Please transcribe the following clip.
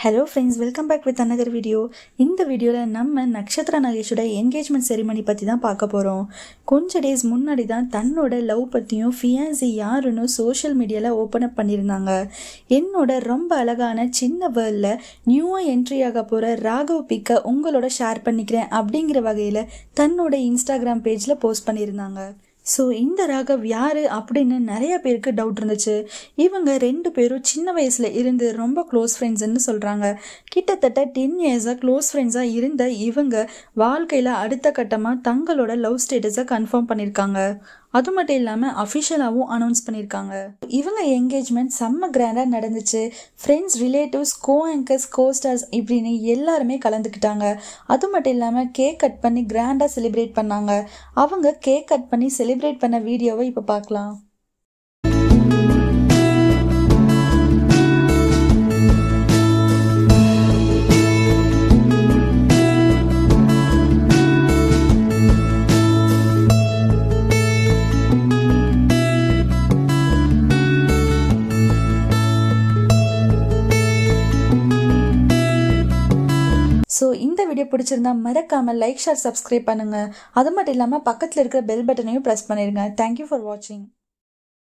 hello friends welcome back with another video இந்த வீடியோவில் நம்ம நக்ஷத்ரா நகேஷோட என்கேஜ்மெண்ட் செரிமனி பற்றி தான் பார்க்க போகிறோம் கொஞ்ச டேஸ் முன்னாடி தான் தன்னோட லவ் பற்றியும் ஃபியான்சி யாருன்னு சோஷியல் மீடியாவில் ஓப்பன் அப் பண்ணியிருந்தாங்க என்னோட ரொம்ப அழகான சின்ன வேர்ல்டில் நியூவாக என்ட்ரி ஆக போகிற ராகவ் பிக்கை உங்களோட ஷேர் பண்ணிக்கிறேன் அப்படிங்கிற வகையில் தன்னோட இன்ஸ்டாகிராம் பேஜில் போஸ்ட் பண்ணியிருந்தாங்க ஸோ இந்த ராகவ் யார் அப்படின்னு நிறைய பேருக்கு டவுட் இருந்துச்சு இவங்க ரெண்டு பேரும் சின்ன வயசில் இருந்து ரொம்ப க்ளோஸ் ஃப்ரெண்ட்ஸ்ன்னு சொல்கிறாங்க கிட்டத்தட்ட டென் இயர்ஸாக க்ளோஸ் ஃப்ரெண்ட்ஸாக இருந்த இவங்க வாழ்க்கையில் அடுத்த கட்டமாக தங்களோட லவ் ஸ்டேட்டஸை கன்ஃபார்ம் பண்ணியிருக்காங்க அது மட்டும் இல்லாமல் அஃபிஷியலாகவும் அனௌன்ஸ் பண்ணியிருக்காங்க இவங்க என்கேஜ்மெண்ட் செம்ம கிராண்டாக நடந்துச்சு friends relatives co anchors co stars இப்படின்னு எல்லாருமே கலந்துக்கிட்டாங்க அது மட்டும் இல்லாமல் கேக் கட் பண்ணி கிராண்டாக செலிப்ரேட் பண்ணாங்க அவங்க கேக் கட் பண்ணி செலிப்ரேட் பண்ண வீடியோவை இப்போ பார்க்கலாம் ஸோ இந்த வீடியோ பிடிச்சிருந்தா மறக்காமல் லைக் ஷேர் சப்ஸ்கிரைப் பண்ணுங்கள் அது மட்டும் இல்லாமல் பக்கத்தில் இருக்கிற பெல் பட்டனையும் ப்ரெஸ் பண்ணிடுங்க தேங்க்யூ ஃபார் வாட்சிங்